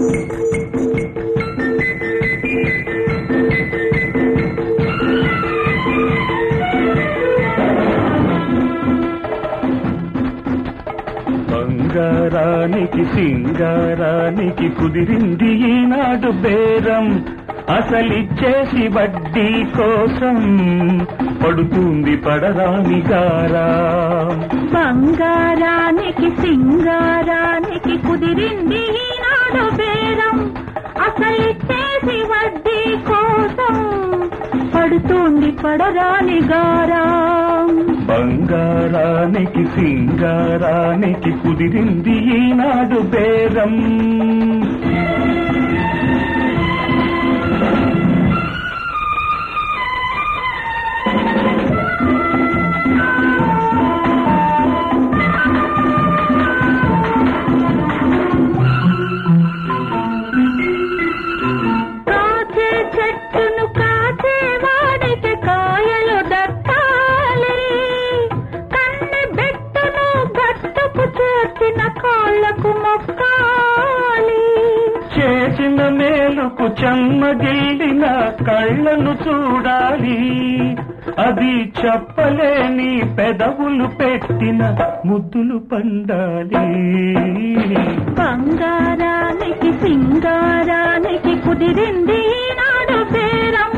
బంగారానికి సింగారానికి కుదిరింది ఈనాడు బేరం అసలిచ్చేసి వడ్డీ కోసం పడుతుంది పడరాని గారా బంగారానికి సింగారానికి కుదిరింది ఈనాడు బేరం అసలు చేసి వడ్డీ కోసం పడుతుంది పడరాని గారం బంగారానికి సింగారానికి కుదిరింది ఈనాడు బేరం కాచే చెట్టును కాచే వాడికి కాయలు దక్కాలి కన్నె బెట్టును గట్టుకు చేర్చిన కాళ్ళకు మొక్కాలి చేసిన మేలుకు చెమ్మగిల్లిన కళ్ళను చూడాలి అది చెప్పలేని పెదవులు పెట్టిన ముద్దులు పండాలి బంగారానికి సింగారానికి కుదిరింది నాడు పేరం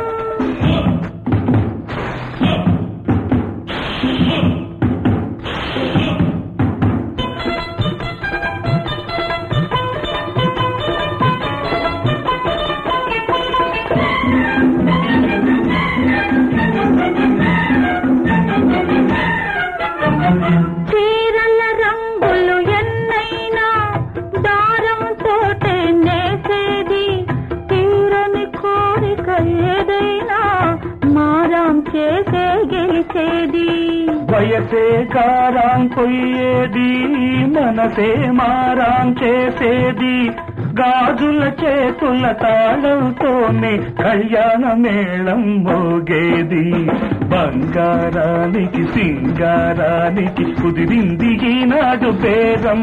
చీరల రంగులు ఎన్నైనా దారం తోటే నేసేది తీరని కోరిక ఏదైనా మారం చేసే గెలిచేది వయసే కారాం పొయ్యేది మనసే మారాం చేసేది గాజుల చేతుల తాళంతోనే కళ్యాణ మేళం మోగేది బంగారానికి సింగారానికి కుదిరింది ఈనాడు బేరం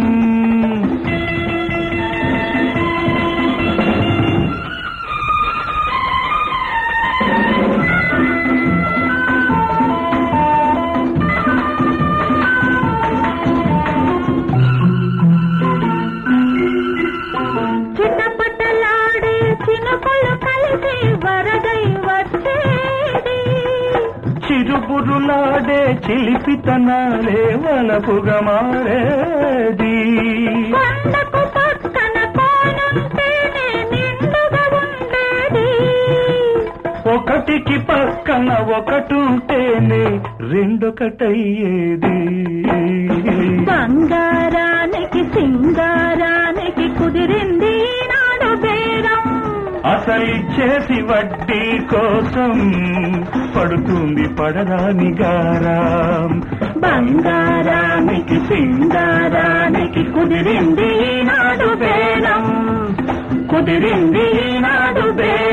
చిన్నపట్టలాడే చినుకులు కలిసి వరదై వచ్చేది చిరుబురులాడే చిలిపితనాలే వలపుగా మారేది కొండకు పక్కన కోనుంటేనే నిండుగా ఉండేది ఒకటికి పక్కన ఒకటుంటేనే రెండొకటయ్యేది బంగారానికి సింగారానికి కుదిరింది నాడు బేరం అసలిచ్చేసి వడ్డీ కోసం పడుతుంది పడరాని గారం బంగారానికి సింగారానికి కుదిరింది నాడు బేరం కుదిరింది నాడు బేరం